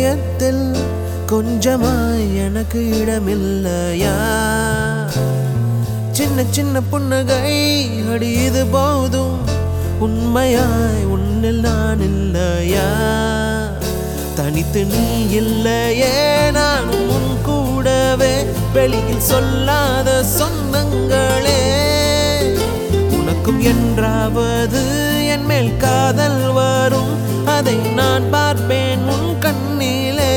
இதயத்தில் கொஞ்சமாய் எனக்கு இடமில்லையா சின்ன சின்ன புன்னகை அடி இது போதும் உண்மையாய் உன்னில் நான் இல்லையா தனித்து நீ இல்லையே நானும் உன் கூடவே வெளியில் சொல்லாத சொந்தங்களே உனக்கும் என்றாவது என் மேல் காதல் வரும் அதை நான் பார்ப்பேன் உன் கண்ணிலே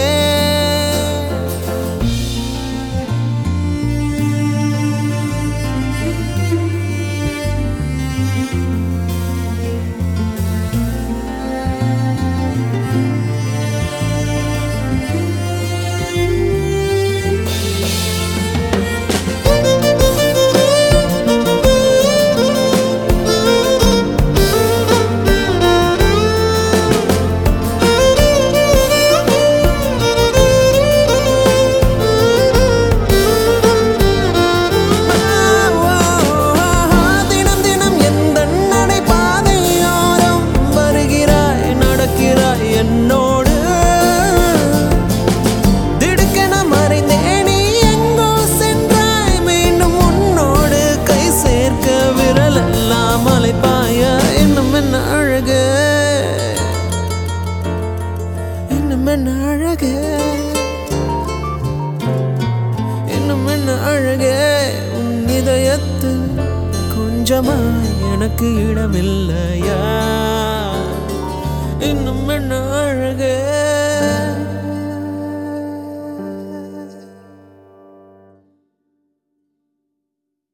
தினம் தினம் எந்த நடைபாதையோரம் வருகிறாய் நடக்கிறாய் என்னோடு திடுக்கென மறைந்தே நீ எங்கோ சென்றாய் மீண்டும் உன்னோடு கை சேர்க்க விரல் எல்லாம் அலைப்பாய இன்னும் என்ன அழகு இன்னும் என்ன அழகு இன்னும் என்ன அழகே உன் இதயத்தில் கொஞ்சமாய் எனக்கு இடமில்லையா இன்னும் என்ன அழகே